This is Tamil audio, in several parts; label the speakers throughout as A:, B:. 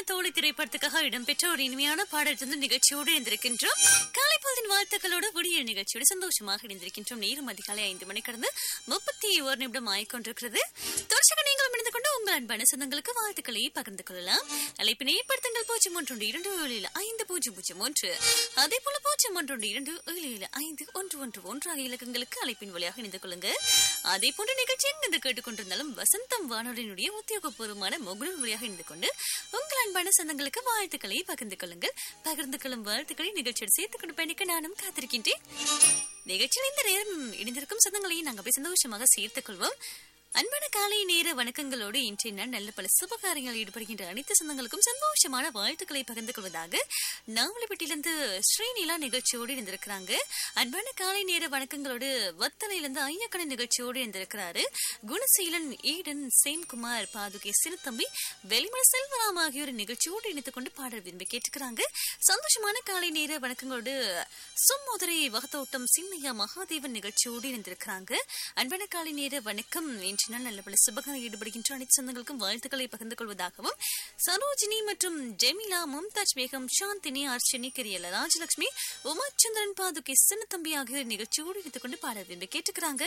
A: தோழி திரைப்படத்துக்காக இடம்பெற்ற ஒரு இனிமையான பாடலிருந்து நிகழ்ச்சியோடு இணைந்திருக்கின்றோம் காலை பொழுதின் வாழ்த்துக்களோடு விடிய நிகழ்ச்சியோடு சந்தோஷமாக இணைந்திருக்கின்றோம் நேரம் அதிகாலை ஐந்து மணி கடந்து முப்பத்தி ஒரு நிமிடம் ஆயிக்கொண்டிருக்கிறது தொடர்ச்சியாக நீங்களும் இணைந்து கொண்டு உங்கள் அன்பான சொந்தங்களுக்கு வாழ்த்துக்களை பகிர்ந்து கொள்ளலாம் அழைப்பினை ஏற்படுத்துங்கள் பூஜ்ஜியம் ஒன்று இரண்டு ஏழு ஏழு ஐந்து பூஜ்ஜியம் பூஜ்ஜியம் ஒன்று அதே போல பூஜ்ஜியம் ஒன்று இரண்டு ஏழு ஏழு ஐந்து ஒன்று ஒன்று ஒன்று ஆகிய இலக்கங்களுக்கு அழைப்பின் வழியாக இணைந்து கொள்ளுங்க அதே போன்ற நிகழ்ச்சி எங்கிருந்து கேட்டுக்கொண்டிருந்தாலும் வசந்தம் வானொலியினுடைய உத்தியோகபூர்வமான முகநூல் வழியாக இணைந்து கொண்டு உங்கள் அன்பான சொந்தங்களுக்கு வாழ்த்துக்களை பகிர்ந்து கொள்ளுங்கள் பகிர்ந்து கொள்ளும் வாழ்த்துக்களை நிகழ்ச்சியோடு சேர்த்துக் கொண்டு பயணிக்க நானும் காத்திருக்கின்றேன் நிகழ்ச்சியில் இந்த நேரம் இணைந்திருக்கும் சொந்தங்களை நாங்கள் அப்படி சந்தோஷமாக சேர்த்துக் கொள்வோம் அன்பான காலை நேர வணக்கங்களோடு இன்றைய நாள் நல்ல பல சுபகாரியங்களில் ஈடுபடுகின்ற அனைத்து சொந்தங்களுக்கும் சந்தோஷமான வாழ்த்துக்களை பகிர்ந்து கொள்வதாக நாவலப்பட்டியிலிருந்து ஸ்ரீநிலா நிகழ்ச்சியோடு இருந்திருக்கிறாங்க அன்பான காலை நேர வணக்கங்களோடு வத்தனையிலிருந்து ஐயக்கண நிகழ்ச்சியோடு இருந்திருக்கிறாரு குணசீலன் ஈடன் சேம்குமார் பாதுகே சிறுத்தம்பி வெளிமல செல்வராம் ஆகியோர் நிகழ்ச்சியோடு இணைத்துக் கொண்டு பாடல் விரும்பி கேட்டுக்கிறாங்க சந்தோஷமான காலை நேர வணக்கங்களோடு சும்மோதரை வகத்தோட்டம் சின்னையா மகாதேவன் நிகழ்ச்சியோடு இருந்திருக்கிறாங்க அன்பான காலை நேர வணக்கம் இன்று நாள் நல்ல பல சுபகாரம் ஈடுபடுகின்ற அனைத்து சொந்தங்களுக்கும் வாழ்த்துக்களை பகிர்ந்து கொள்வதாகவும் சரோஜினி மற்றும் ஜெமிலா மும்தாஜ் பேகம் சாந்தினி அர்ச்சனி கிரியல ராஜலட்சுமி உமாச்சந்திரன் பாதுகே சின்னத்தம்பி ஆகியோர் நிகழ்ச்சியோடு இணைத்துக் கொண்டு பாட விரும்பி கேட்டுக்கிறாங்க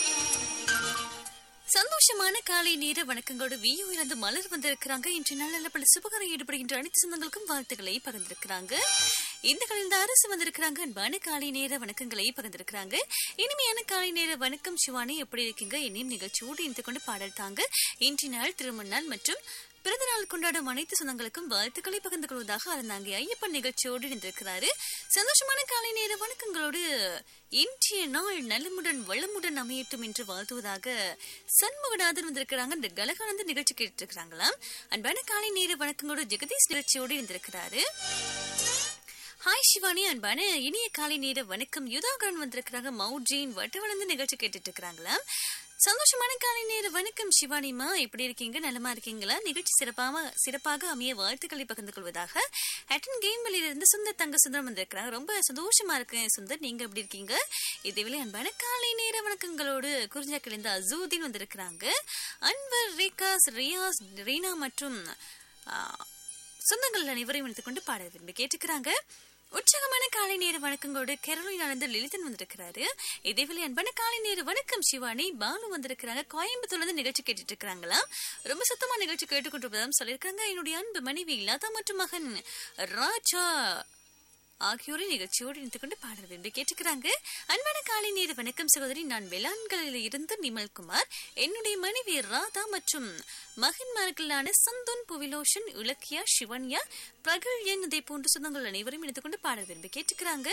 A: சந்தோஷமான காலை நேர வணக்கங்களோடு வியோ இருந்து மலர் வந்திருக்கிறாங்க இன்று நாள் நல்ல பல சுபகாரம் ஈடுபடுகின்ற அனைத்து சொந்தங்களுக்கும் வாழ்த்துக்களை பகிர்ந்திருக்கிறாங்க இந்த கலைந்த அரசு வந்திருக்கிறாங்க அன்பான காலை நேர வணக்கங்களை பகிர்ந்திருக்கிறாங்க இனிமையான காலை நேர வணக்கம் சிவானி எப்படி இருக்கீங்க என்னையும் நிகழ்ச்சியோடு இணைத்து கொண்டு பாடல் தாங்க இன்று நாள் திருமண நாள் மற்றும் பிறந்த நாள் கொண்டாடும் அனைத்து சொந்தங்களுக்கும் வாழ்த்துக்களை பகிர்ந்து கொள்வதாக அறந்தாங்க ஐயப்பன் நிகழ்ச்சியோடு இருந்திருக்கிறாரு சந்தோஷமான காலை நேர வணக்கங்களோடு இன்றைய நாள் நலமுடன் வளமுடன் அமையட்டும் என்று வாழ்த்துவதாக சண்முகநாதன் வந்திருக்கிறாங்க இந்த கலகானந்த நிகழ்ச்சி கேட்டு இருக்கிறாங்களாம் அன்பான காலை நேர வணக்கங்களோடு ஜெகதீஷ் நிகழ்ச்சியோடு இருந்திருக்கிறாரு ஹாய் சிவானி அன்பான இனிய காலை நேர வணக்கம் யுதாகரன் வந்திருக்கிறாங்க மவுஜீன் வட்ட வளர்ந்து நிகழ்ச்சி கேட்டுட்டு இருக்கிறாங்களாம் சந்தோஷமான காலை நேர வணக்கம் சிவானிமா எப்படி இருக்கீங்க நலமா இருக்கீங்களா நிகழ்ச்சி சிறப்பாக சிறப்பாக அமைய வாழ்த்துக்களை பகிர்ந்து கொள்வதாக ஹட்டன் கேம் இருந்து சுந்தர் தங்க சுந்தரம் வந்திருக்கிறாங்க ரொம்ப சந்தோஷமா இருக்கேன் சுந்தர் நீங்க எப்படி இருக்கீங்க இதேவேளை அன்பான காலை நேர வணக்கங்களோடு குறிஞ்சாக்கிலிருந்து அசூதீன் வந்திருக்கிறாங்க அன்வர் ரேகாஸ் ரியாஸ் ரீனா மற்றும் சொந்தங்கள் அனைவரையும் எடுத்துக்கொண்டு பாட விரும்பி கேட்டுக்கிறாங்க உற்சாகமான காலை நேர வணக்கங்களோடு கேரளில் நடந்த லலிதன் வந்திருக்கிறாரு இதேவேளை அன்பான காலை நேர வணக்கம் சிவானி பாலு வந்திருக்கிறாங்க கோயம்புத்தூர்ல இருந்து நிகழ்ச்சி கேட்டுட்டு இருக்காங்களா ரொம்ப சுத்தமா நிகழ்ச்சி கேட்டுக்கொண்டிருப்பதாம் சொல்லியிருக்காங்க என்னுடைய அன்பு மனைவி லதா மற்றும் மகன் ராஜா ஆகியோரை நிகழ்ச்சியோடு இணைத்துக் கொண்டு பாடல் விரும்பி கேட்டுக்கிறாங்க அன்பான காலை நேர வணக்கம் சகோதரி நான் வெளான்களில் இருந்து நிமல்குமார் என்னுடைய மனைவி ராதா மற்றும் மகன்மார்களான சந்தோன் புவிலோஷன் இலக்கியா சிவன்யா பிரகல்யன் இதை போன்ற சொந்தங்கள் அனைவரும் இணைத்துக் கொண்டு பாடல் விரும்பி கேட்டுக்கிறாங்க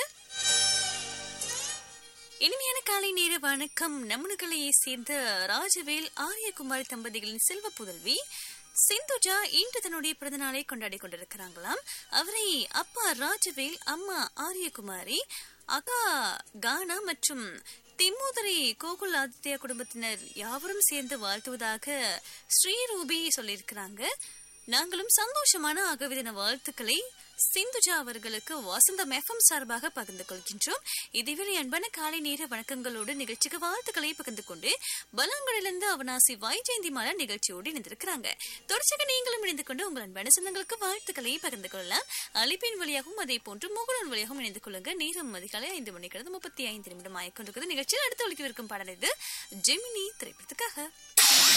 A: இனிமையான காலை நேர வணக்கம் நம்முகளையை சேர்ந்த ராஜவேல் ஆரியகுமாரி தம்பதிகளின் செல்வ புதல்வி சிந்துஜா இன்று தன்னுடைய பிறந்த நாளை கொண்டாடி கொண்டிருக்கிறாங்களாம் அவரை அப்பா ராஜவேல் அம்மா ஆரியகுமாரி அக்கா கானா மற்றும் திம்மோதரை கோகுல் ஆதித்யா குடும்பத்தினர் யாவரும் சேர்ந்து வாழ்த்துவதாக ஸ்ரீரூபி சொல்லியிருக்கிறாங்க நாங்களும் சந்தோஷமான அகவிதன வாழ்த்துக்களை சிந்துஜா அவர்களுக்கு வசந்தம் எஃப்எம் சார்பாக பகிர்ந்து கொள்கின்றோம் இதுவரை அன்பான காலை நேர வணக்கங்களோடு நிகழ்ச்சிக்கு வாழ்த்துக்களை பகிர்ந்து கொண்டு பலாங்குடிலிருந்து அவனாசி வைஜெயந்தி மாலா நிகழ்ச்சியோடு இணைந்திருக்கிறாங்க தொடர்ச்சியாக நீங்களும் இணைந்து கொண்டு உங்கள் அன்பான சொந்தங்களுக்கு வாழ்த்துக்களை பகிர்ந்து கொள்ளலாம் அழைப்பின் வழியாகவும் அதே போன்று முகலன் வழியாகவும் இணைந்து கொள்ளுங்க நேரம் அதிகாலை ஐந்து மணி கடந்து முப்பத்தி ஐந்து நிமிடம் ஆயிக்கொண்டிருக்கிறது நிகழ்ச்சியில் அடுத்து ஒழிக்கவிருக்கும் பாடல் இது ஜெமினி திரைப்படத்துக்காக